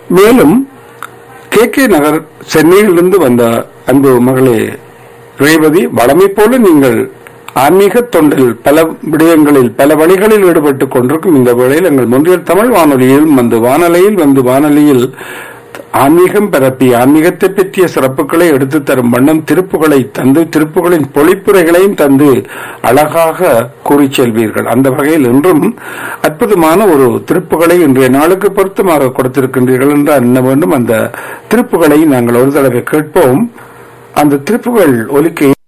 மேலும் K K நகர் சென்னையிலிருந்து வந்த அன்பு மகளே ரேவதி வளமை போல நீங்கள் ஆன்மீக தொண்டில் பல விடயங்களில் பல வழிகளில் ஈடுபட்டுக் கொண்டிருக்கும் இந்த வேளையில் எங்கள் முன்றியல் தமிழ் வானொலியில் வந்து வானொலியில் வந்து வானொலியில் ஆன்மீகம் பரப்பி ஆன்மீகத்தை பற்றிய சிறப்புகளை எடுத்து தரும் வண்ணம் திருப்புகளை தந்து திருப்புகளின் பொழிப்புரைகளையும் தந்து அழகாக கூறிச் செல்வீர்கள் அந்த வகையில் இன்றும் அற்புதமான ஒரு திருப்புகளை இன்றைய நாளுக்கு பொருத்தமாக கொடுத்திருக்கின்றீர்கள் என்று எண்ண வேண்டும் அந்த திருப்புகளை நாங்கள் ஒரு தடவை கேட்போம் அந்த திருப்புகள் ஒலிக்க